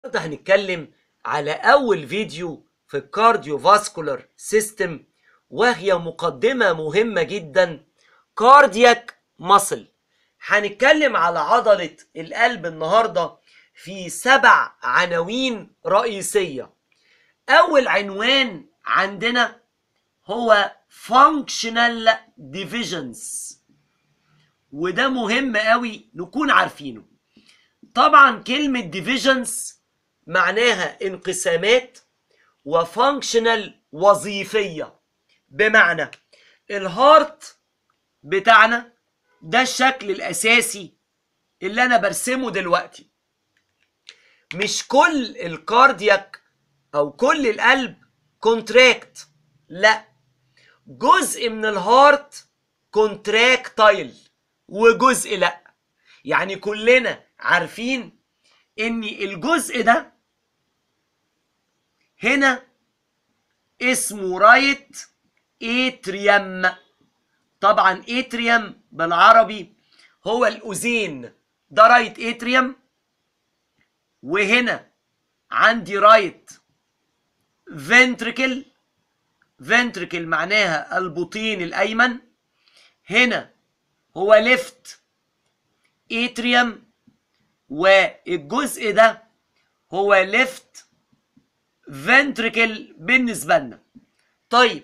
النهارده هنتكلم على أول فيديو في الكارديو فاسكولار سيستم وهي مقدمة مهمة جدا كاردياك ماسل هنتكلم على عضلة القلب النهاردة في سبع عناوين رئيسية أول عنوان عندنا هو functional divisions وده مهم قوي نكون عارفينه طبعا كلمة divisions معناها انقسامات وفانكشنال وظيفية بمعنى الهارت بتاعنا ده الشكل الأساسي اللي أنا برسمه دلوقتي مش كل الكاردياك أو كل القلب كونتراكت لا جزء من الهارت كونتراكتايل وجزء لا يعني كلنا عارفين ان الجزء ده هنا اسمه رايت اتريم طبعا اتريم بالعربي هو الاذين ده رايت اتريم وهنا عندي رايت فنتريكل فنتريكل معناها البطين الايمن هنا هو ليفت اتريم والجزء ده هو ليفت فنتريكل بالنسبه لنا طيب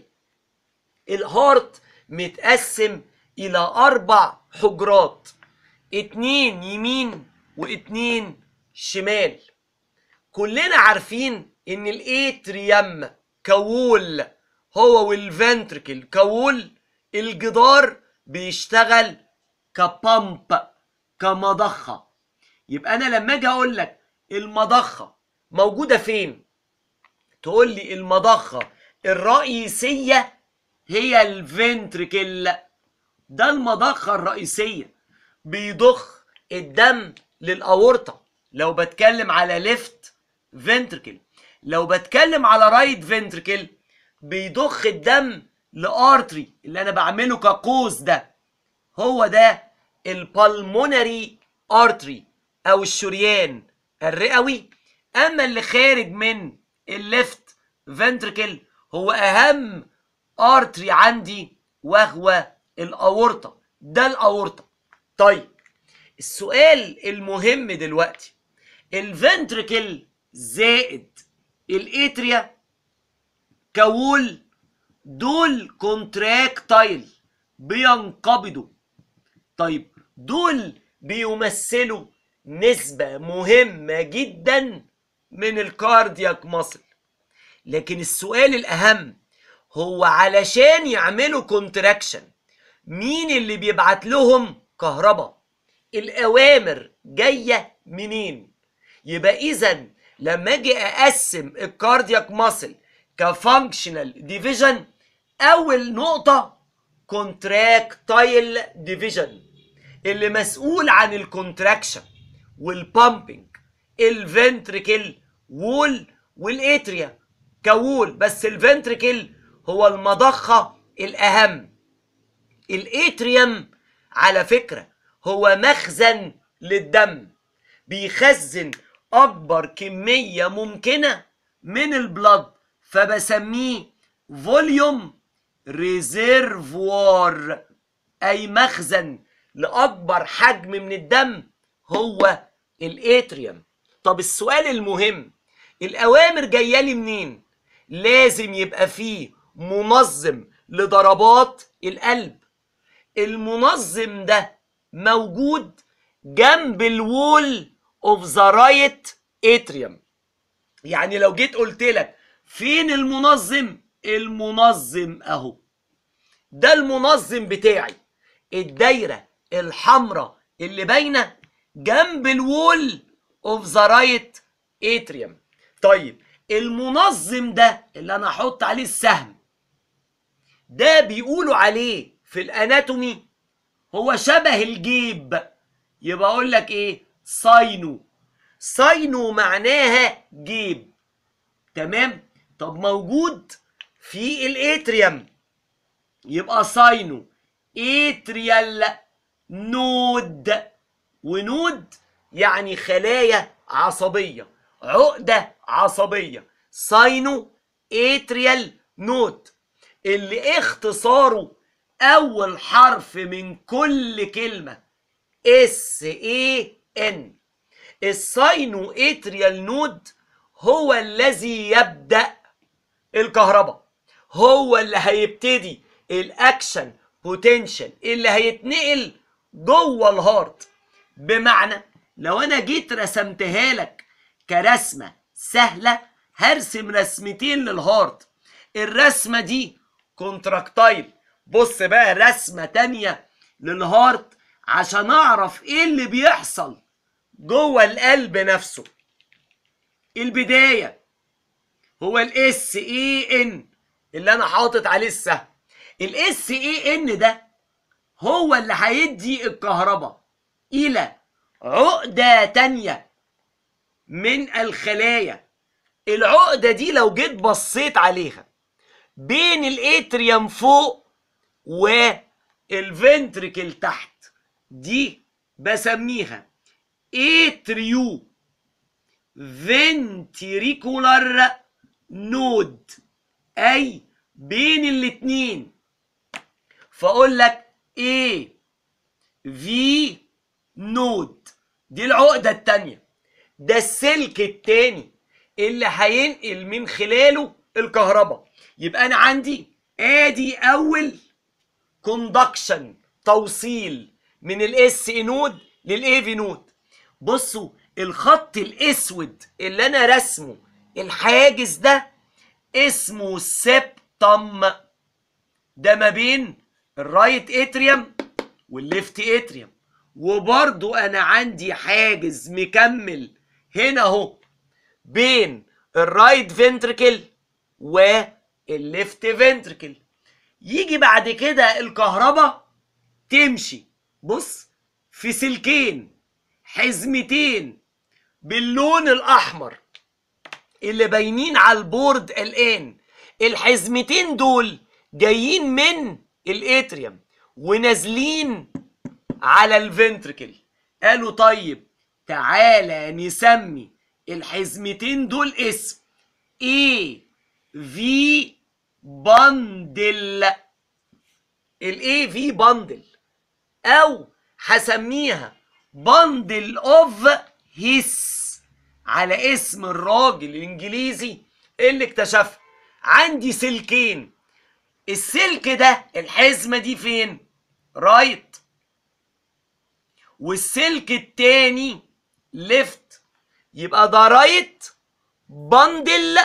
الهارت متقسم الى اربع حجرات اتنين يمين واتنين شمال كلنا عارفين ان الاتريم كوول هو والفنتريكل كوول الجدار بيشتغل كبامب كمضخه يبقى انا لما اجي اقول لك المضخه موجوده فين تقول لي المضخه الرئيسيه هي الفنتريكل ده المضخه الرئيسيه بيضخ الدم للاورطه لو بتكلم على ليفت فنتريكل لو بتكلم على رايت فنتريكل بيضخ الدم لارتري اللي انا بعمله كقوس ده هو ده البالمونري ارتري او الشريان الرئوي اما اللي خارج من الليفت فنتريكل هو اهم ارتري عندي وهو الاورطه ده الاورطه طيب السؤال المهم دلوقتي الفنتريكل زائد الاتريا كول دول كونتراكتايل بينقبضوا طيب دول بيمثلوا نسبة مهمة جدا من الكاردياك ماسل لكن السؤال الأهم هو علشان يعملوا كونتراكشن مين اللي بيبعت لهم كهرباء الأوامر جاية منين يبقى إذا لما أجي أقسم الكاردياك ماسل كفانكشنال ديفيجن أول نقطة كونتراكتايل ديفيجن اللي مسؤول عن الكونتراكشن والبامبنج الفنتريكل وول والاتريا كوول بس الفنتريكل هو المضخة الأهم الاتريوم على فكرة هو مخزن للدم بيخزن أكبر كمية ممكنة من البلد فبسميه فوليوم ريزيرفوار أي مخزن لأكبر حجم من الدم هو الاتريوم طب السؤال المهم الأوامر جاية لي منين؟ لازم يبقى فيه منظم لضربات القلب المنظم ده موجود جنب الوول اوف ذا رايت اتريوم يعني لو جيت قلت لك فين المنظم المنظم اهو ده المنظم بتاعي الدايره الحمراء اللي باينه جنب الوول اوف ذا رايت اتريوم طيب المنظم ده اللي انا احط عليه السهم ده بيقولوا عليه في الاناتومي هو شبه الجيب يبقى اقول لك ايه ساينو ساينو معناها جيب تمام طب موجود في الاتريوم يبقى ساينو اتريال نود ونود يعني خلايا عصبيه عقدة عصبية ساينو اتريال نود اللي اختصاره اول حرف من كل كلمة اس اي ان الساينو اتريال نود هو الذي يبدأ الكهرباء هو اللي هيبتدي الاكشن بوتنشال اللي هيتنقل جوه الهارت بمعنى لو انا جيت رسمتها لك كرسمه سهله هرسم رسمتين للهارت الرسمه دي كونتراكتايل بص بقى رسمه تانية للهارت عشان اعرف ايه اللي بيحصل جوه القلب نفسه البدايه هو الاس اي ان اللي انا حاطط عليه السهم الاس اي ان ده هو اللي هيدي الكهرباء الى عقدة تانية من الخلايا العقدة دي لو جيت بصيت عليها بين الاتريوم فوق والفنتركل تحت دي بسميها اتريو فنتريكولار نود اي بين الاتنين فاقول لك A في نود دي العقدة التانية ده السلك التاني اللي هينقل من خلاله الكهرباء يبقى انا عندي ادي اول كوندكشن توصيل من الاس نود للاي في نود بصوا الخط الاسود اللي انا رسمه الحاجز ده اسمه سبتم ده ما بين الرايت اتريوم والليفت اتريوم وبرضو انا عندي حاجز مكمل هنا اهو بين الرايت فنتركل والليفت فنتركل يجي بعد كده الكهرباء تمشي بص في سلكين حزمتين باللون الاحمر اللي باينين على البورد الان الحزمتين دول جايين من الاتريوم ونازلين على الفنتركل قالوا طيب تعالى نسمي الحزمتين دول اسم اي في بندل الاي في بندل او هسميها بندل اوف هيس على اسم الراجل الانجليزي اللي اكتشفها عندي سلكين السلك ده الحزمة دي فين رايت والسلك التاني ليفت يبقى ده رايت بندل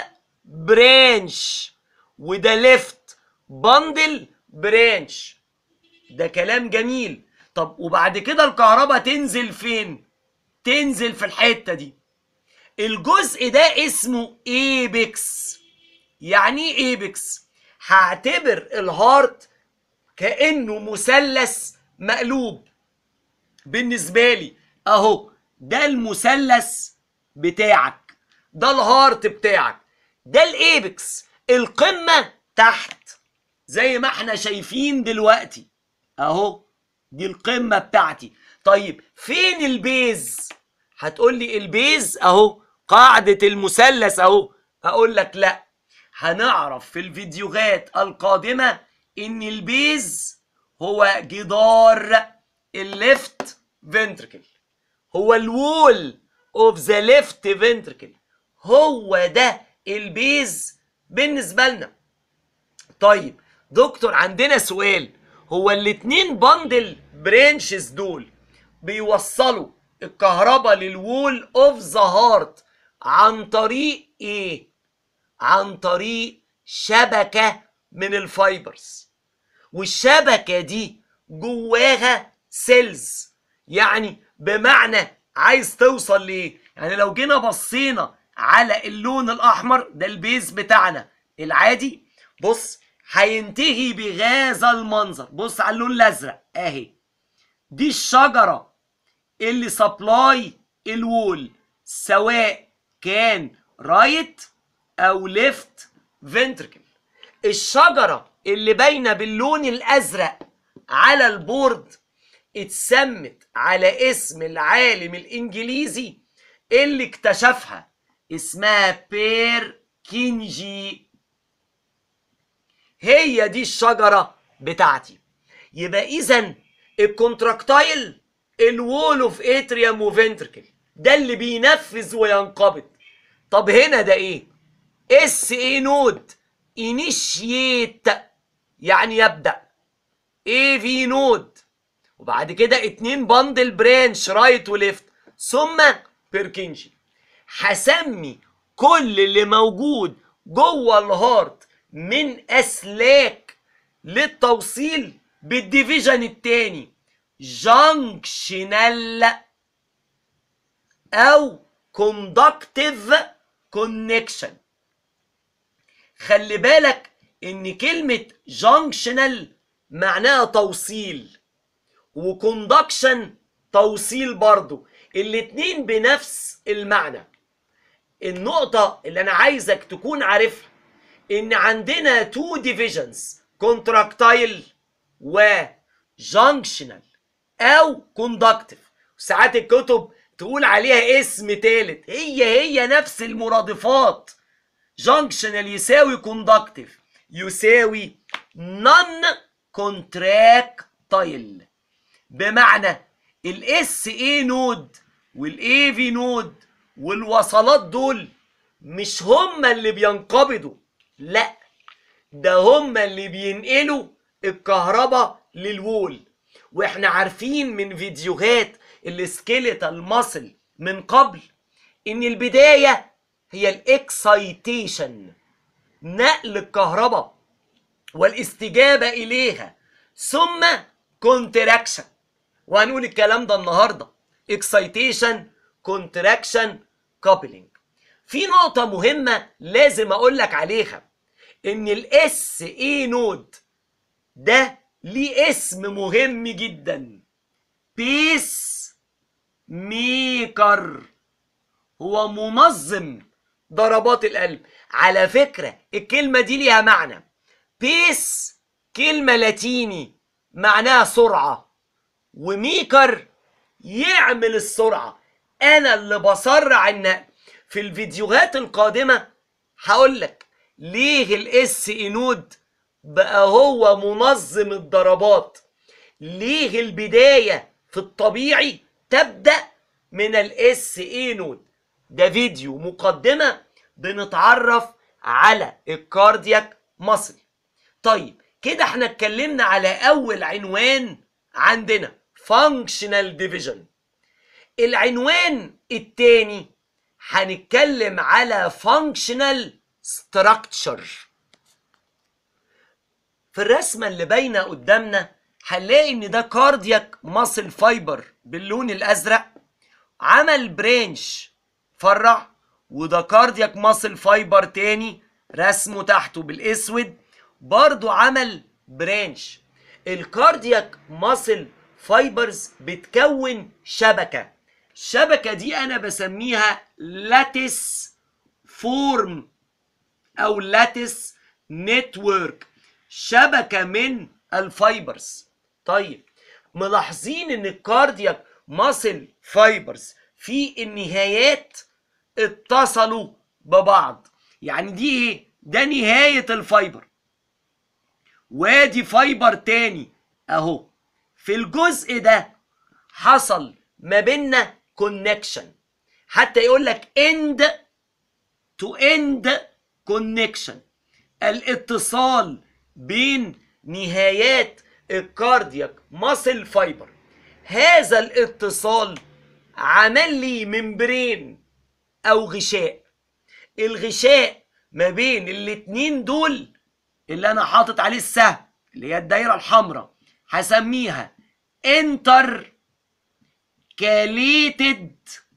برانش وده ليفت بندل برانش ده كلام جميل طب وبعد كده الكهرباء تنزل فين تنزل في الحتة دي الجزء ده اسمه ايبكس يعني ايه ايبكس هعتبر الهارت كانه مثلث مقلوب بالنسبه لي اهو ده المثلث بتاعك ده الهارت بتاعك ده الايبكس القمه تحت زي ما احنا شايفين دلوقتي اهو دي القمه بتاعتي طيب فين البيز هتقول لي البيز اهو قاعده المثلث اهو هقول لك لا هنعرف في الفيديوهات القادمه ان البيز هو جدار الليفت فنتركل هو الوول اوف ذا ليفت فنتركل هو ده البيز بالنسبه لنا طيب دكتور عندنا سؤال هو الاتنين باندل برانشز دول بيوصلوا الكهرباء للوول اوف ذا هارت عن طريق ايه عن طريق شبكة من الفايبرز والشبكة دي جواها سيلز يعني بمعنى عايز توصل ليه يعني لو جينا بصينا على اللون الاحمر ده البيز بتاعنا العادي بص هينتهي بهذا المنظر بص على اللون الازرق اهي دي الشجره اللي سبلاي الوول سواء كان رايت او ليفت فنتركل الشجره اللي باينه باللون الازرق على البورد اتسمت على اسم العالم الانجليزي اللي اكتشفها اسمها بيركينجي هي دي الشجرة بتاعتي يبقى إذا الكونتراكتايل الوول اوف اتريوم وفنتركل ده اللي بينفذ وينقبض طب هنا ده ايه اس اي نود انيشيت يعني يبدا اي في نود وبعد كده اتنين باندل برانش رايت وليفت ثم بيركنجي هسمي كل اللي موجود جوه الهارت من اسلاك للتوصيل بالديفيجن التاني جانكشنال او كوندكتيف كونكشن خلي بالك ان كلمة جانكشنال معناها توصيل وكوندكشن توصيل برضو الاتنين بنفس المعنى النقطة اللي انا عايزك تكون عارفها ان عندنا تو ديفيجنز كونتراكتايل وجانكشنال او كوندكتيف ساعات الكتب تقول عليها اسم تالت هي هي نفس المرادفات جانكشنال يساوي كوندكتيف يساوي نون كونتراكتايل بمعنى الاس اي نود والاي في نود والوصلات دول مش هما اللي بينقبضوا لا ده هما اللي بينقلوا الكهرباء للوول واحنا عارفين من فيديوهات السكيليتال ماسل من قبل ان البدايه هي الاكسايتيشن نقل الكهرباء والاستجابه اليها ثم كونتراكشن وهنقول الكلام ده النهارده اكسايتيشن كونتراكشن كابلينج في نقطة مهمة لازم أقول لك عليها إن الاس اي نود ده ليه اسم مهم جدا بيس ميكر هو منظم ضربات القلب على فكرة الكلمة دي ليها معنى بيس كلمة لاتيني معناها سرعة وميكر يعمل السرعة أنا اللي بسرع النقل في الفيديوهات القادمة هقول لك ليه الاس انود بقى هو منظم الضربات ليه البداية في الطبيعي تبدأ من الاس اي نود ده فيديو مقدمة بنتعرف على الكاردياك مصل طيب كده احنا اتكلمنا على اول عنوان عندنا functional division العنوان التاني هنتكلم على functional structure في الرسمة اللي باينة قدامنا هنلاقي ان ده كاردياك ماسل فايبر باللون الازرق عمل برانش فرع وده كاردياك ماسل فايبر تاني رسمه تحته بالاسود برضو عمل برانش الكاردياك ماسل فايبرز بتكون شبكة الشبكة دي أنا بسميها لاتس فورم أو لاتس نتورك شبكة من الفايبرز طيب ملاحظين ان الكاردياك ماسل فايبرز في النهايات اتصلوا ببعض يعني دي ايه ده نهاية الفايبر وادي فايبر تاني اهو في الجزء ده حصل ما بيننا كونكشن حتى يقول لك اند تو اند كونكشن الاتصال بين نهايات الكاردياك ماسل فايبر هذا الاتصال عمل لي ممبرين او غشاء الغشاء ما بين الاتنين دول اللي انا حاطط عليه السهم اللي هي الدايره الحمراء هسميها انتر كاليتد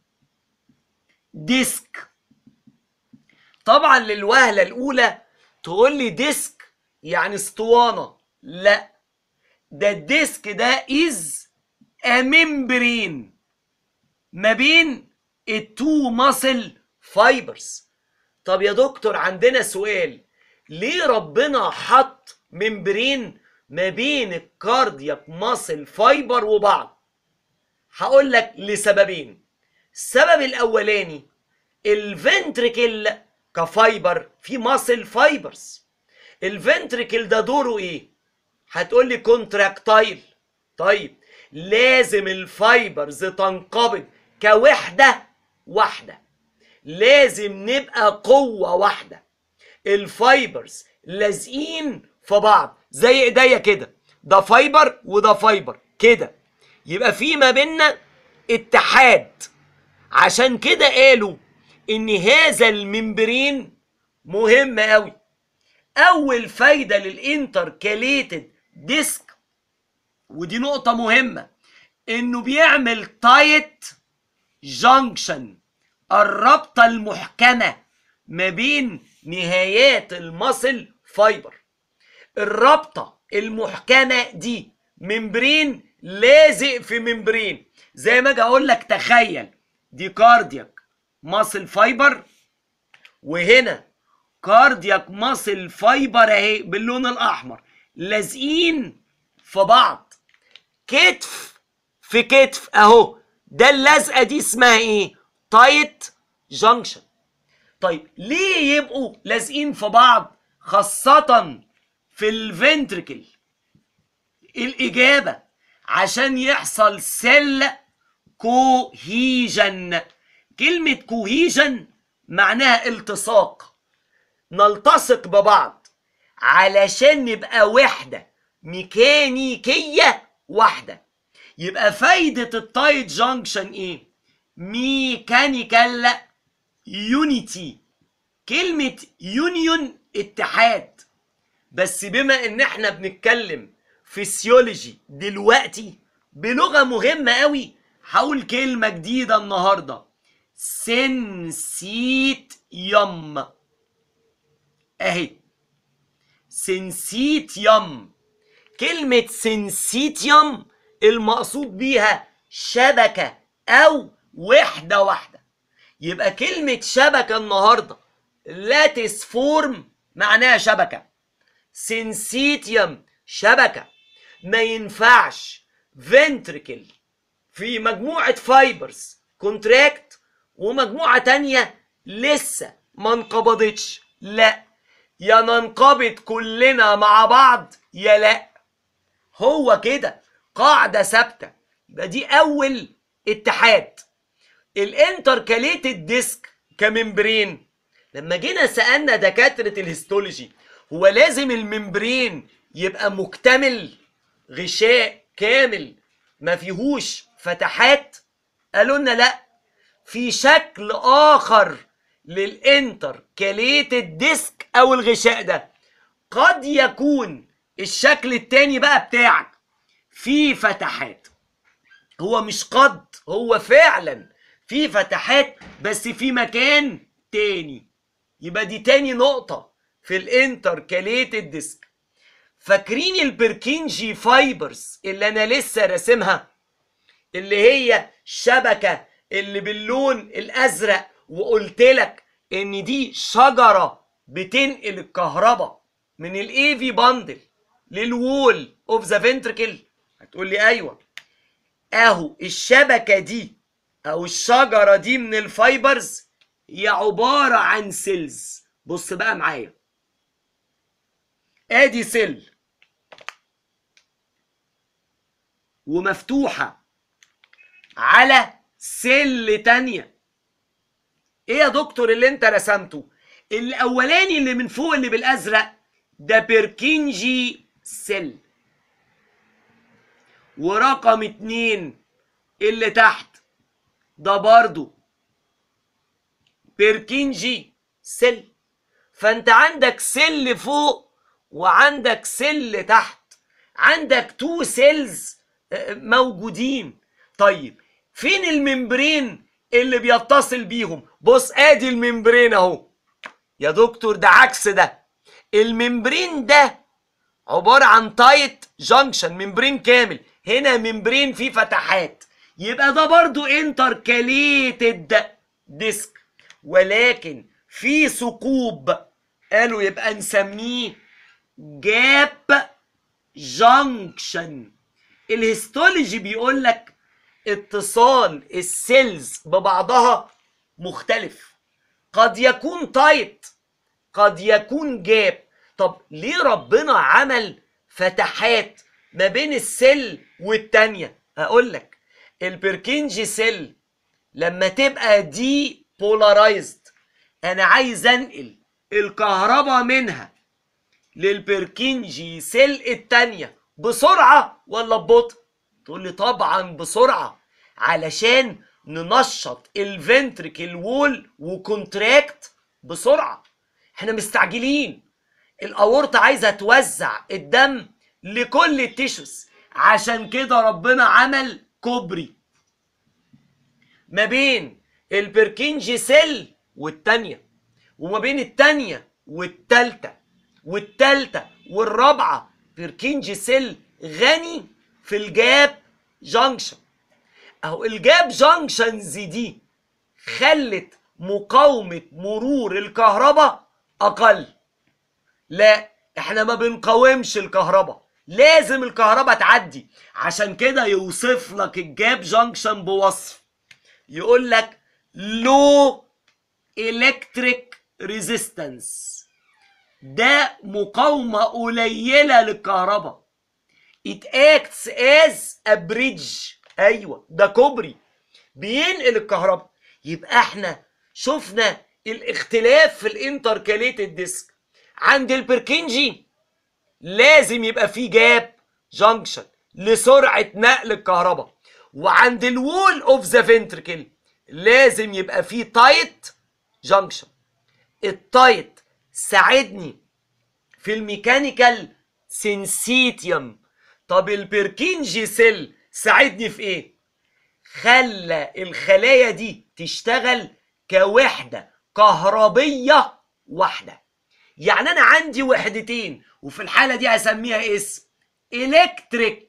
ديسك طبعا للوهله الاولى تقول لي ديسك يعني اسطوانه لا ده الديسك ده از ممبرين ما بين التو ماسل فايبرز طب يا دكتور عندنا سؤال ليه ربنا حط ممبرين ما بين الكاردياك ماسل فايبر وبعض هقول لك لسببين السبب الاولاني الفنتريكل كفايبر في ماسل فايبرز الفنتريكل ده دوره ايه هتقول لي كونتراكتايل طيب لازم الفايبرز تنقبض كوحده واحده لازم نبقى قوه واحده الفايبرز لازقين في بعض زي ايديا كده ده فايبر وده فايبر كده يبقى في ما بيننا اتحاد عشان كده قالوا ان هذا الممبرين مهم قوي اول فايده للانتركاليتد ديسك ودي نقطه مهمه انه بيعمل تايت جانكشن الرابطه المحكمه ما بين نهايات المصل فايبر الرابطه المحكمه دي ممبرين لازق في ممبرين زي ما اجي اقول لك تخيل دي كاردياك ماسل فايبر وهنا كاردياك ماسل فايبر اهي باللون الاحمر لازقين في بعض كتف في كتف اهو ده اللزقه دي اسمها ايه تايت جانكشن طيب ليه يبقوا لازقين في بعض خاصه في الفنتركل الاجابه عشان يحصل سيل كوهيجن كلمة كوهيجن معناها التصاق نلتصق ببعض علشان نبقى وحدة ميكانيكية واحدة يبقى فايدة التايت جانكشن ايه؟ ميكانيكال يونيتي كلمة يونيون اتحاد بس بما ان احنا بنتكلم فيسيولوجي دلوقتي بلغة مهمة قوي هقول كلمة جديدة النهاردة سنسيت يم اهي سنسيتيوم كلمة سنسيتيوم المقصود بيها شبكة أو وحدة واحدة يبقى كلمة شبكة النهاردة لاتس فورم معناها شبكة سنسيتيوم شبكة ما ينفعش فنتريكل في مجموعة فايبرز كونتراكت ومجموعة تانية لسه ما انقبضتش لا يا ننقبض كلنا مع بعض يا لا هو كده قاعدة ثابتة يبقى دي أول اتحاد الانتركاليتد ديسك كممبرين لما جينا سألنا دكاترة الهيستولوجي هو لازم الممبرين يبقى مكتمل غشاء كامل ما فيهوش فتحات قالوا لنا لا في شكل اخر للانتر كاليتد ديسك او الغشاء ده قد يكون الشكل التاني بقى بتاعك في فتحات هو مش قد هو فعلا في فتحات بس في مكان تاني يبقى دي تاني نقطة في الانتر كاليتد ديسك فاكرين البركينجي فايبرز اللي انا لسه راسمها اللي هي شبكة اللي باللون الازرق وقلت لك ان دي شجرة بتنقل الكهرباء من الاي في باندل للوول اوف ذا فنتركل هتقول لي ايوه اهو الشبكة دي او الشجرة دي من الفايبرز هي عبارة عن سيلز بص بقى معايا ادي سيل ومفتوحة على سل تانية ايه يا دكتور اللي انت رسمته الاولاني اللي من فوق اللي بالازرق ده بيركينجي سيل ورقم اتنين اللي تحت ده برضو بيركينجي سيل فانت عندك سل فوق وعندك سل تحت عندك تو سيلز موجودين طيب فين الممبرين اللي بيتصل بيهم بص ادي الممبرين اهو يا دكتور ده عكس ده الممبرين ده عبارة عن تايت جانكشن ممبرين كامل هنا ممبرين فيه فتحات يبقى ده برضو انتركاليتد ديسك ولكن في ثقوب قالوا يبقى نسميه جاب جانكشن الهيستولوجي بيقول لك اتصال السيلز ببعضها مختلف قد يكون تايت قد يكون جاب طب ليه ربنا عمل فتحات ما بين السيل والتانية هقول لك البركنجي سيل لما تبقى دي بولارايزد انا عايز انقل الكهرباء منها للبركنجي سيل التانية بسرعة ولا ببطء تقول لي طبعا بسرعة علشان ننشط الفنتريكل وول وكونتراكت بسرعة احنا مستعجلين الاورطة عايزة توزع الدم لكل التيشوز عشان كده ربنا عمل كوبري ما بين البركنجي سيل والتانية وما بين التانية والتالتة والتالتة والرابعة بيركنجي سيل غني في الجاب جانكشن اهو الجاب جانكشنز دي خلت مقاومة مرور الكهرباء أقل لا احنا ما بنقاومش الكهرباء لازم الكهرباء تعدي عشان كده يوصف لك الجاب جانكشن بوصف يقول لك لو الكتريك ريزيستنس ده مقاومة قليلة للكهرباء it acts as a bridge ايوه ده كوبري بينقل الكهرباء يبقى احنا شفنا الاختلاف في الانتركاليتد ديسك عند البركنجي لازم يبقى فيه جاب جانكشن لسرعة نقل الكهرباء وعند الوول اوف ذا فنتركل لازم يبقى فيه تايت جانكشن التايت ساعدني في الميكانيكال سينسيتيوم طب البركنجي سيل ساعدني في ايه خلى الخلايا دي تشتغل كوحدة كهربية واحدة يعني انا عندي وحدتين وفي الحالة دي هسميها اسم الكتريك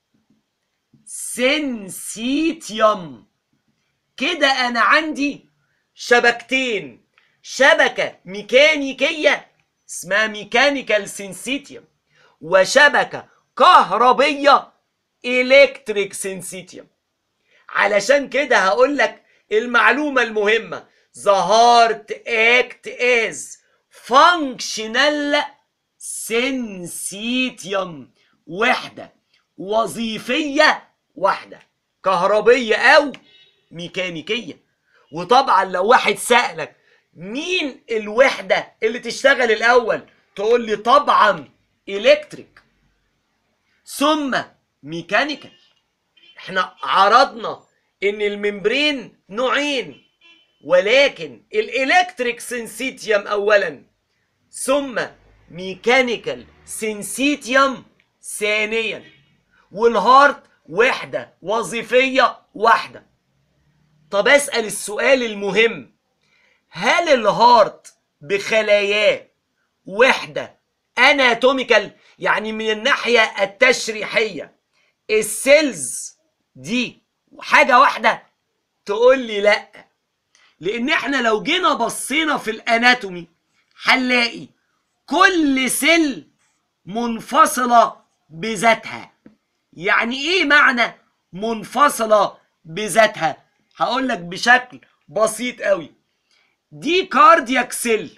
سينسيتيوم كده انا عندي شبكتين شبكة ميكانيكية اسمها ميكانيكال سينسيتيوم وشبكة كهربية الكتريك سينسيتيوم علشان كده هقول لك المعلومة المهمة the heart act as functional syncytium وحدة وظيفية واحدة كهربية أو ميكانيكية وطبعا لو واحد سألك مين الوحدة اللي تشتغل الأول تقول لي طبعا إلكتريك ثم ميكانيكال احنا عرضنا ان الممبرين نوعين ولكن الالكتريك سنسيتيوم اولا ثم ميكانيكال سنسيتيوم ثانيا والهارت وحدة وظيفية واحدة طب اسأل السؤال المهم هل الهارت بخلاياه وحدة اناتوميكال يعني من الناحية التشريحية السيلز دي حاجة واحدة تقول لي لا لان احنا لو جينا بصينا في الاناتومي هنلاقي كل سيل منفصلة بذاتها يعني ايه معنى منفصلة بذاتها هقول لك بشكل بسيط قوي دي كاردياك سيل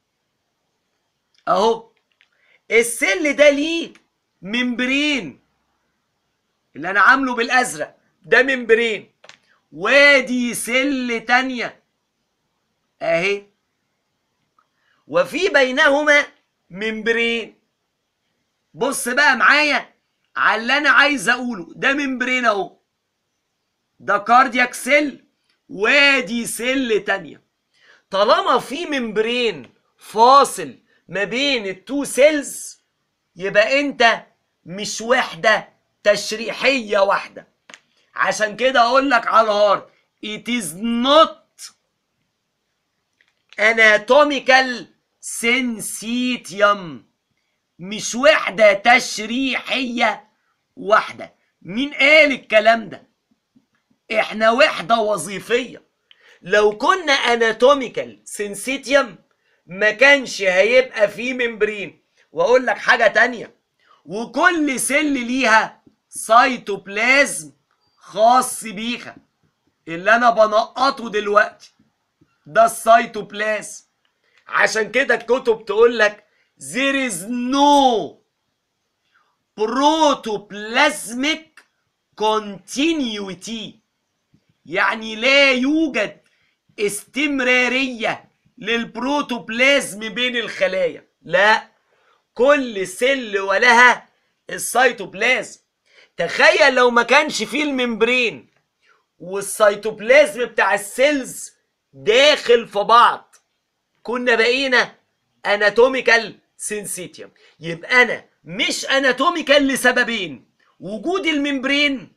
اهو السيل ده ليه ممبرين اللي انا عامله بالازرق ده ممبرين وادي سل تانية اهي وفي بينهما ممبرين بص بقى معايا على اللي انا عايز اقوله ده ممبرين اهو ده كاردياك سيل وادي سل تانية طالما في ممبرين فاصل ما بين التو سيلز يبقى انت مش وحدة تشريحية واحدة عشان كده اقول لك على الهارت it is not anatomical syncytium مش وحدة تشريحية واحدة مين قال الكلام ده احنا وحدة وظيفية لو كنا اناتوميكال سينسيتيوم ما كانش هيبقى فيه ممبرين واقول لك حاجة تانية وكل سيل ليها سيتوبلازم خاص بيها اللي انا بنقطه دلوقتي ده السيتوبلازم عشان كده الكتب تقول لك there is no protoplasmic continuity يعني لا يوجد استمرارية للبروتوبلازم بين الخلايا لا كل سل ولها السيتوبلازم تخيل لو ما كانش فيه الممبرين والسيتوبلازم بتاع السيلز داخل في بعض كنا بقينا اناتوميكال سينسيتيوم يبقى انا مش اناتوميكال لسببين وجود الممبرين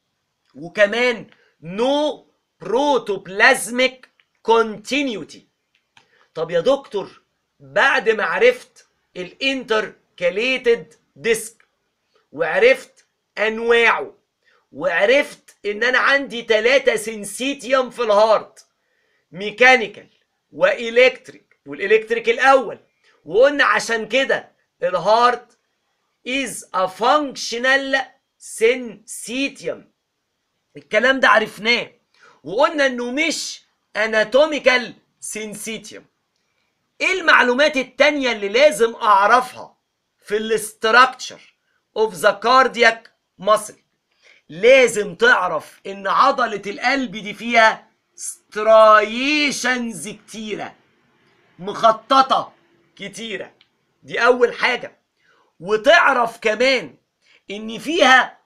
وكمان نو بروتوبلازميك كونتينيوتي طب يا دكتور بعد ما عرفت الانتركاليتد ديسك وعرفت انواعه وعرفت ان انا عندي ثلاثة سنسيتيوم في الهارت ميكانيكال والكتريك والالكتريك الاول وقلنا عشان كده الهارت is a functional syncytium الكلام ده عرفناه وقلنا انه مش anatomical syncytium ايه المعلومات التانية اللي لازم اعرفها في الاستراكشر اوف ذا كاردياك muscle لازم تعرف ان عضلة القلب دي فيها سترايشنز كتيرة مخططة كتيرة دي اول حاجة وتعرف كمان ان فيها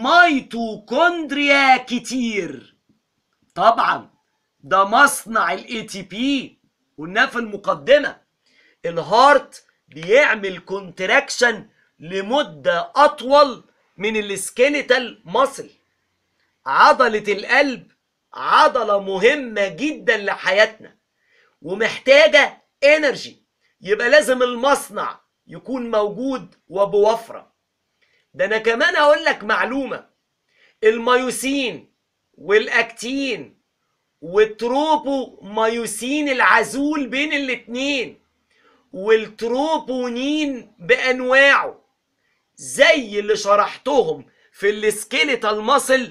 ميتوكوندريا كتير طبعا ده مصنع الاي تي بي قلناه في المقدمه الهارت بيعمل كونتراكشن لمده اطول من السكيليتال ماسل عضله القلب عضله مهمه جدا لحياتنا ومحتاجه انرجي يبقى لازم المصنع يكون موجود وبوفره ده انا كمان اقول لك معلومه الميوسين والاكتين والتروبو مايوسين العزول بين الاتنين والتروبونين بانواعه زي اللي شرحتهم في السكيليتال ماسل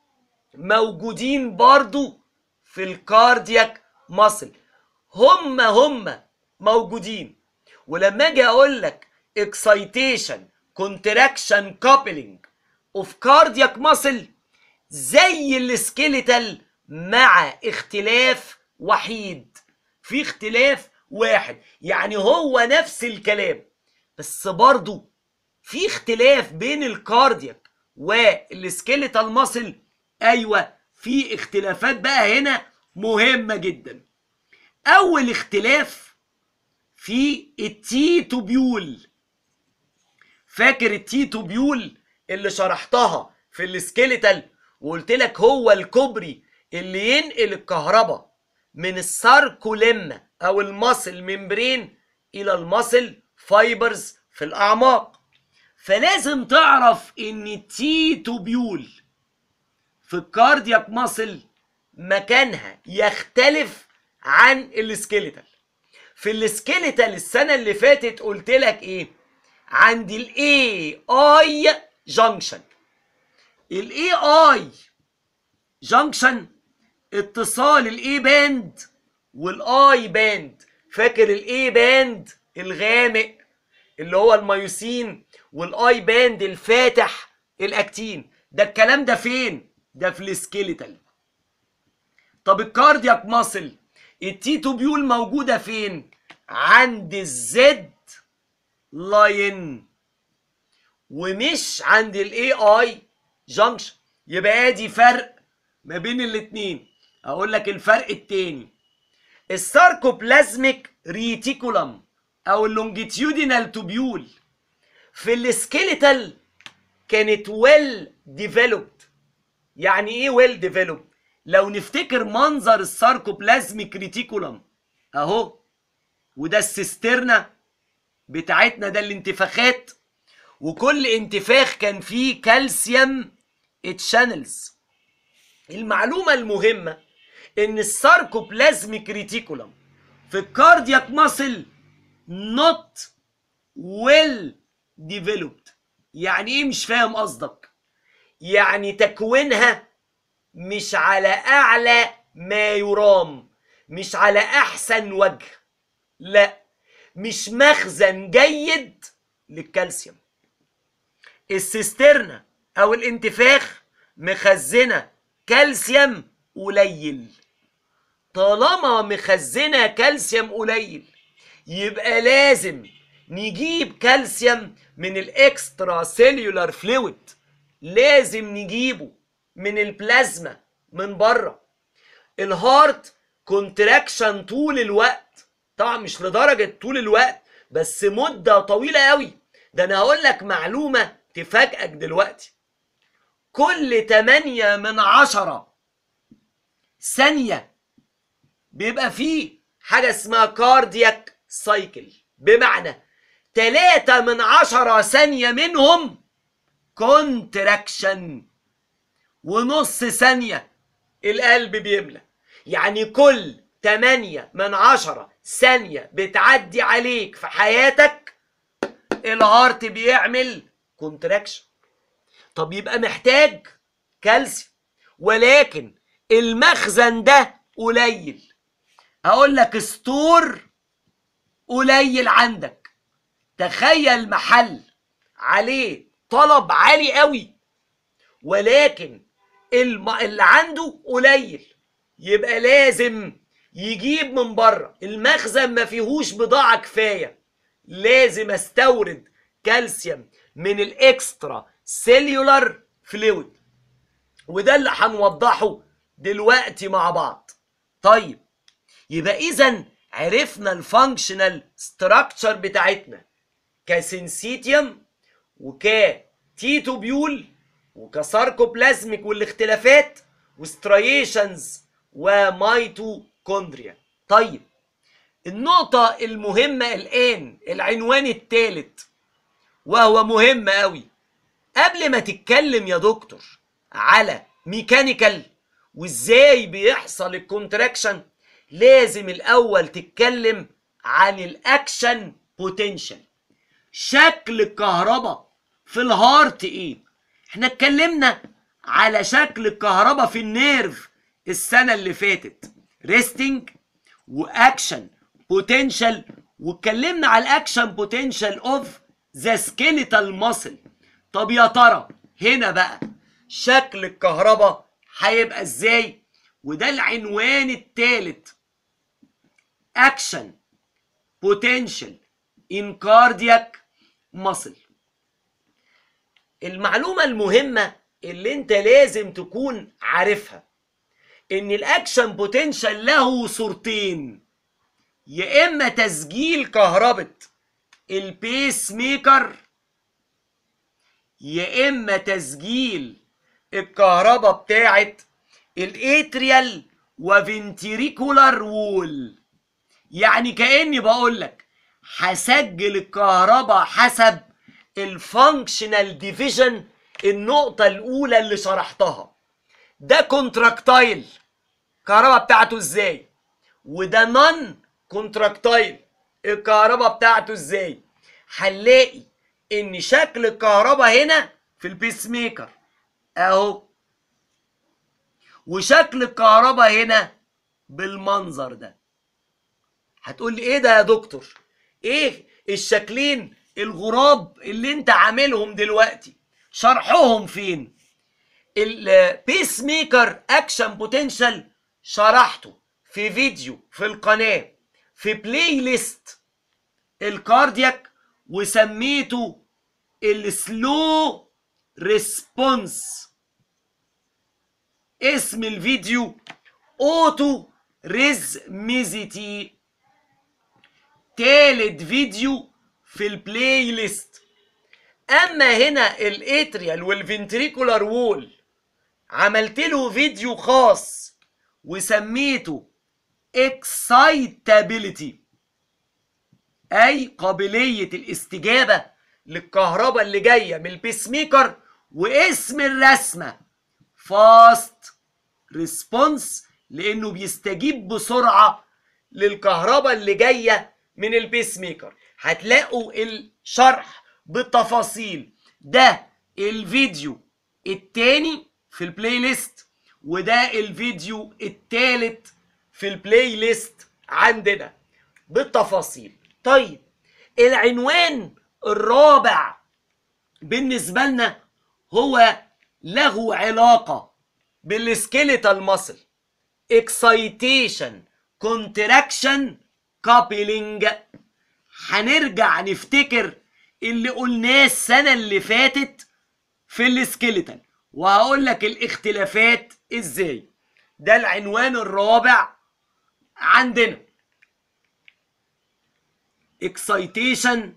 موجودين برضو في الكاردياك ماسل هم هم موجودين ولما اجي اقول لك اكسايتيشن كونتراكشن كابلنج اوف كاردياك ماسل زي السكيليتال مع اختلاف وحيد في اختلاف واحد يعني هو نفس الكلام بس برضو في اختلاف بين الكاردياك والسكيليتال ماسل ايوه في اختلافات بقى هنا مهمه جدا اول اختلاف في التي توبيول فاكر التي توبيول اللي شرحتها في السكيليتال وقلت لك هو الكوبري اللي ينقل الكهرباء من الساركوليما او المصل ممبرين الى المصل فايبرز في الاعماق فلازم تعرف ان التي توبيول في الكاردياك ماسل مكانها يختلف عن السكيليتال في السكيليتال السنه اللي فاتت قلت لك ايه عند الاي اي جانكشن الاي اي جانكشن اتصال الاي باند والاي باند فاكر الاي باند الغامق اللي هو الميوسين والاي باند الفاتح الاكتين ده الكلام ده فين ده في السكيليتال طب الكاردياك ماسل التي توبيول موجوده فين عند الزد لاين ومش عند الاي اي جانكشن يبقى ادي فرق ما بين الاتنين اقول لك الفرق التاني الساركوبلازميك ريتيكولم او اللونجيتيودينال توبيول في السكيليتال كانت ويل ديفلوبد يعني ايه ويل ديفلوبد لو نفتكر منظر الساركوبلازميك ريتيكولم اهو وده السيسترنا بتاعتنا ده الانتفاخات وكل انتفاخ كان فيه كالسيوم تشانلز المعلومة المهمة ان الساركوبلازميك ريتيكولم في الكاردياك ماسل نوت ويل ديفلوبد يعني ايه مش فاهم قصدك يعني تكوينها مش على اعلى ما يرام مش على احسن وجه لا مش مخزن جيد للكالسيوم السيسترنا او الانتفاخ مخزنه كالسيوم قليل طالما مخزنه كالسيوم قليل يبقى لازم نجيب كالسيوم من الاكسترا سيلولار فلويد لازم نجيبه من البلازما من بره الهارت كونتراكشن طول الوقت طبعا مش لدرجه طول الوقت بس مده طويله قوي ده انا هقول لك معلومه تفاجئك دلوقتي كل 8 من عشرة ثانية بيبقى فيه حاجة اسمها كاردياك سايكل بمعنى 3 من عشرة ثانية منهم كونتراكشن ونص ثانية القلب بيملى يعني كل 8 من عشرة ثانية بتعدي عليك في حياتك الهارت بيعمل كونتراكشن طب يبقى محتاج كالسيوم ولكن المخزن ده قليل اقول لك ستور قليل عندك تخيل محل عليه طلب عالي قوي ولكن الم... اللي عنده قليل يبقى لازم يجيب من بره المخزن ما فيهوش بضاعة كفاية لازم استورد كالسيوم من الاكسترا سيلولار فلويد وده اللي هنوضحه دلوقتي مع بعض طيب يبقى اذا عرفنا الفانكشنال ستراكشر بتاعتنا كسنسيتيوم وكتيتوبيول وكساركوبلازميك والاختلافات وستريشنز وميتوكوندريا طيب النقطة المهمة الآن العنوان الثالث وهو مهم قوي قبل ما تتكلم يا دكتور على ميكانيكال وازاي بيحصل الكونتراكشن لازم الاول تتكلم عن الاكشن بوتنشال شكل الكهرباء في الهارت ايه احنا اتكلمنا على شكل الكهرباء في النيرف السنه اللي فاتت ريستنج واكشن بوتنشال واتكلمنا على الاكشن بوتنشال اوف ذا سكيليتال ماسل طب يا ترى هنا بقى شكل الكهرباء هيبقى ازاي وده العنوان الثالث اكشن بوتنشال ان كاردياك ماسل المعلومه المهمه اللي انت لازم تكون عارفها ان الاكشن بوتنشال له صورتين يا اما تسجيل كهربة البيس ميكر يا اما تسجيل الكهرباء بتاعت الاتريال وفنتريكولار وول يعني كاني بقول لك هسجل الكهرباء حسب الفانكشنال ديفيجن النقطة الأولى اللي شرحتها ده كونتراكتايل الكهرباء بتاعته ازاي وده نون كونتراكتايل الكهرباء بتاعته ازاي هنلاقي ان شكل الكهرباء هنا في البيس ميكر اهو وشكل الكهرباء هنا بالمنظر ده هتقول لي ايه ده يا دكتور ايه الشكلين الغراب اللي انت عاملهم دلوقتي شرحهم فين البيس ميكر اكشن بوتنشال شرحته في فيديو في القناه في بلاي ليست الكاردياك وسميته السلو ريسبونس اسم الفيديو اوتو ريزميزيتي تالت فيديو في البلاي ليست اما هنا الاتريال والفنتريكولار وول عملت له فيديو خاص وسميته excitability اي قابليه الاستجابه للكهرباء اللي جايه من البيس ميكر واسم الرسمه فاست ريسبونس لانه بيستجيب بسرعه للكهرباء اللي جايه من البيس ميكر هتلاقوا الشرح بالتفاصيل ده الفيديو التاني في البلاي ليست وده الفيديو التالت في البلاي ليست عندنا بالتفاصيل طيب العنوان الرابع بالنسبة لنا هو له علاقة بالسكيليتال ماسل اكسايتيشن كونتراكشن كابيلينج هنرجع نفتكر اللي قلناه السنة اللي فاتت في السكيليتال وهقول لك الاختلافات ازاي ده العنوان الرابع عندنا excitation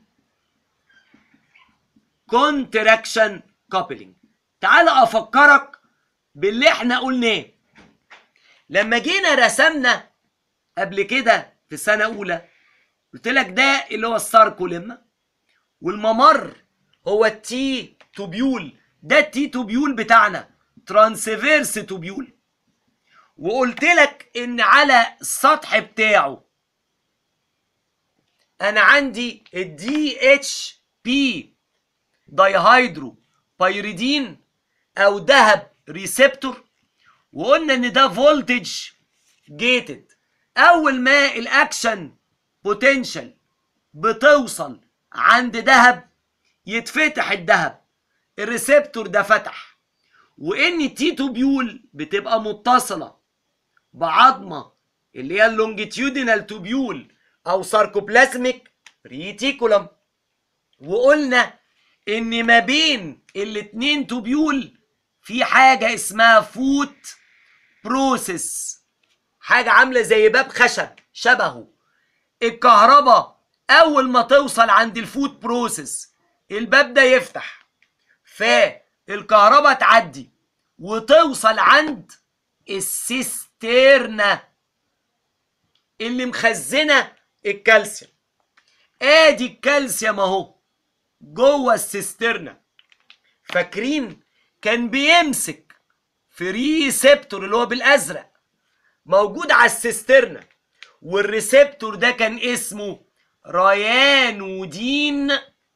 contraction coupling تعال افكرك باللي احنا قلناه لما جينا رسمنا قبل كده في سنه اولى قلت لك ده اللي هو الساركوليما والممر هو التي توبيول ده التي توبيول بتاعنا ترانسفيرس توبيول وقلت لك ان على السطح بتاعه انا عندي الدي اتش بي دايهيدرو بايريدين او ذهب ريسبتور وقلنا ان ده فولتج جيتد اول ما الاكشن بوتنشال بتوصل عند ذهب يتفتح الذهب الريسبتور ده فتح وان التي توبيول بتبقى متصله بعظمه اللي هي اللونجيتيودينال توبيول او ساركوبلازميك ريتيكولم وقلنا ان ما بين الاتنين توبيول في حاجه اسمها فوت بروسيس حاجه عامله زي باب خشب شبهه الكهرباء اول ما توصل عند الفوت بروسيس الباب ده يفتح فالكهرباء تعدي وتوصل عند السيسترنا اللي مخزنه الكالسيوم ادي الكالسيوم اهو جوه السيسترنا فاكرين كان بيمسك في ريسبتور اللي هو بالازرق موجود على السيسترنا والريسبتور ده كان اسمه ريانودين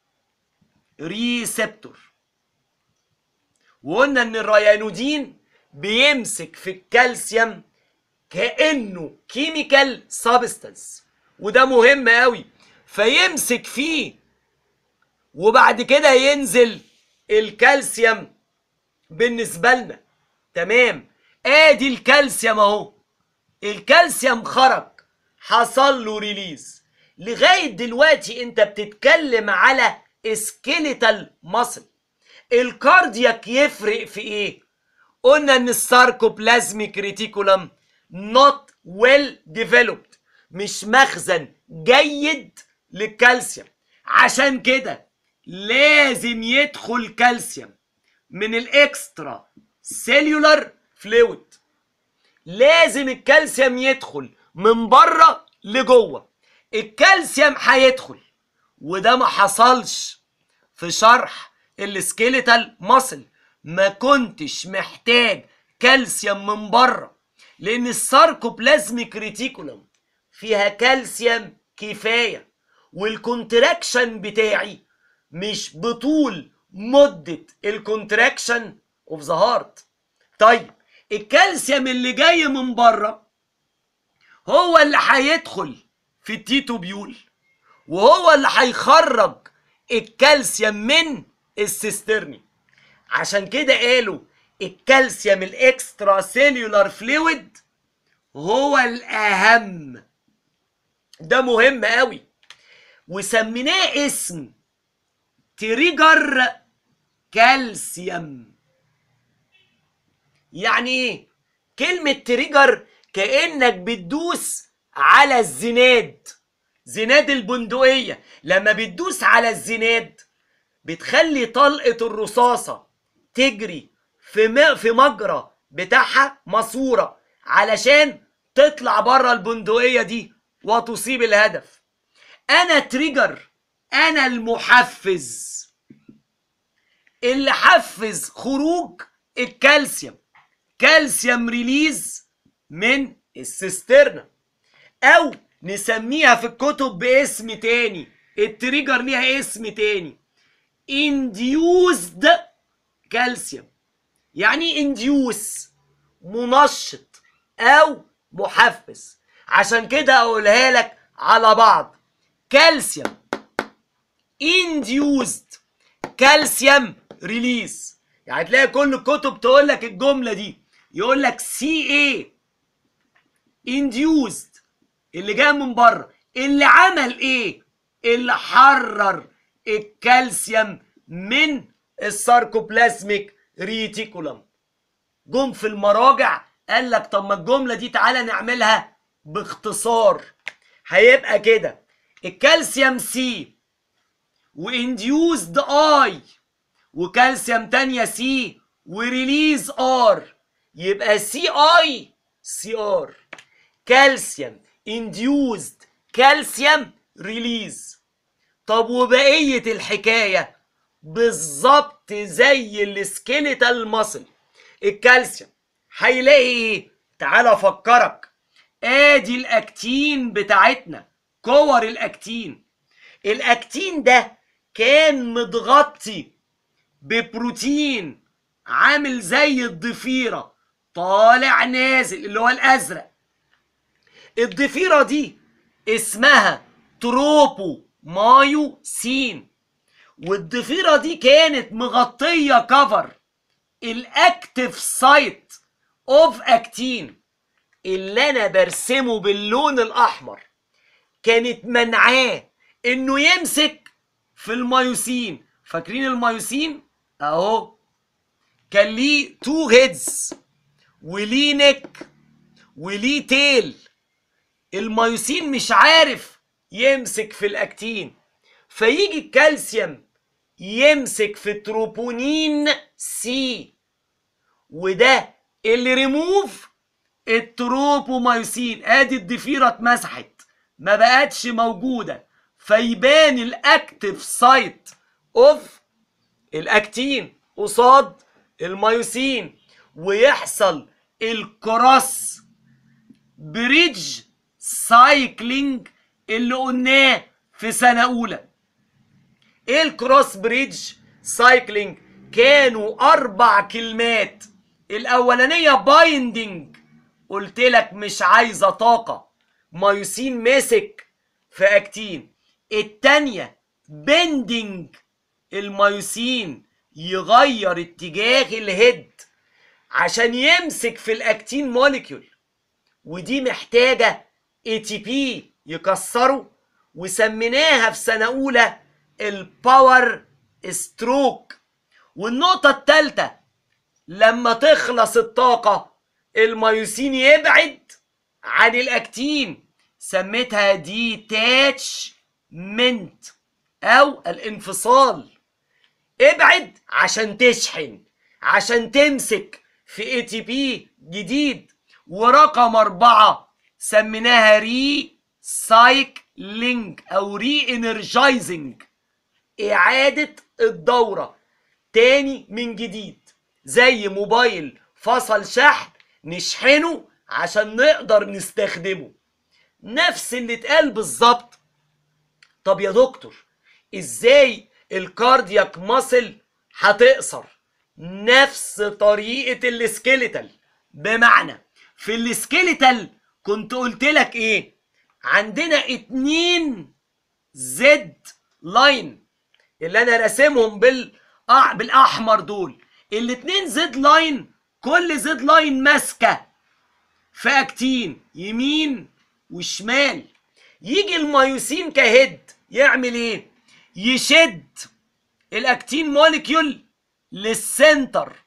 ريسبتور وقلنا ان الريانودين بيمسك في الكالسيوم كانه كيميكال سابستنس وده مهم قوي فيمسك فيه وبعد كده ينزل الكالسيوم بالنسبه لنا تمام ادي الكالسيوم اهو الكالسيوم خرج حصل له ريليز لغايه دلوقتي انت بتتكلم على سكيليتال ماسل الكاردياك يفرق في ايه قلنا ان الساركوبلازميك ريتيكولم not well developed مش مخزن جيد للكالسيوم عشان كده لازم يدخل كالسيوم من الاكسترا سيلولار فلويد لازم الكالسيوم يدخل من بره لجوه الكالسيوم هيدخل وده ما حصلش في شرح السكيليتال ماسل ما كنتش محتاج كالسيوم من بره لان الساركوبلازميك ريتيكولم فيها كالسيوم كفايه والكونتراكشن بتاعي مش بطول مده الكونتراكشن اوف ذا هارت طيب الكالسيوم اللي جاي من بره هو اللي هيدخل في التيتوبيول وهو اللي هيخرج الكالسيوم من السيسترني عشان كده قالوا الكالسيوم الاكسترا سيلولار فلويد هو الاهم ده مهم قوي وسميناه اسم تريجر كالسيوم يعني ايه كلمة تريجر كأنك بتدوس على الزناد زناد البندقية لما بتدوس على الزناد بتخلي طلقة الرصاصة تجري في م- في مجرى بتاعها ماسورة علشان تطلع بره البندقية دي وتصيب الهدف انا تريجر انا المحفز اللي حفز خروج الكالسيوم كالسيوم ريليز من السيسترنا او نسميها في الكتب باسم تاني التريجر ليها اسم تاني induced كالسيوم يعني انديوس منشط او محفز عشان كده اقولها لك على بعض كالسيوم induced كالسيوم ريليز يعني تلاقي كل الكتب تقول لك الجمله دي يقول لك سي اي induced اللي جاي من بره اللي عمل ايه اللي حرر الكالسيوم من الساركوبلازميك ريتيكولم جم في المراجع قال لك طب ما الجمله دي تعالى نعملها باختصار هيبقى كده الكالسيوم سي وانديوزد اي وكالسيوم تانية سي وريليز ار يبقى سي اي سي ار كالسيوم انديوزد كالسيوم ريليز طب وبقية الحكاية بالظبط زي السكيليتال ماسل الكالسيوم هيلاقي ايه تعال افكرك ادي الاكتين بتاعتنا كور الاكتين الاكتين ده كان متغطي ببروتين عامل زي الضفيرة طالع نازل اللي هو الازرق الضفيرة دي اسمها تروبو مايوسين والضفيرة دي كانت مغطية كفر الاكتف سايت اوف اكتين اللي انا برسمه باللون الاحمر كانت منعاه انه يمسك في المايوسين فاكرين المايوسين اهو كان ليه تو هيدز وليه نك وليه تيل المايوسين مش عارف يمسك في الاكتين فيجي الكالسيوم يمسك في التروبونين سي وده اللي ريموف التروبومايوسين ادي الضفيره اتمسحت ما بقتش موجوده فيبان الاكتف سايت اوف الاكتين قصاد المايوسين ويحصل الكروس بريدج سايكلينج اللي قلناه في سنه اولى ايه الكروس بريدج سايكلينج كانوا اربع كلمات الاولانيه بايندنج قلت لك مش عايزه طاقه مايوسين ماسك في اكتين التانية بندنج المايوسين يغير اتجاه الهيد عشان يمسك في الاكتين موليكيول ودي محتاجة اي تي بي يكسره وسميناها في سنة أولى الباور ستروك والنقطة التالتة لما تخلص الطاقة المايوسين يبعد عن الأكتين سميتها ديتاتشمنت أو الانفصال ابعد عشان تشحن عشان تمسك في اي تي بي جديد ورقم أربعة سميناها ري سايكلينج أو ري انرجايزنج إعادة الدورة تاني من جديد زي موبايل فصل شحن نشحنه عشان نقدر نستخدمه نفس اللي اتقال بالظبط طب يا دكتور ازاي الكاردياك ماسل هتقصر نفس طريقة السكيليتال بمعنى في السكيليتال كنت قلت لك ايه عندنا اتنين زد لاين اللي انا راسمهم بال آه بالاحمر دول الاتنين زد لاين كل زد لاين ماسكه في اكتين يمين وشمال يجي المايوسين كهيد يعمل ايه يشد الاكتين موليكيول للسنتر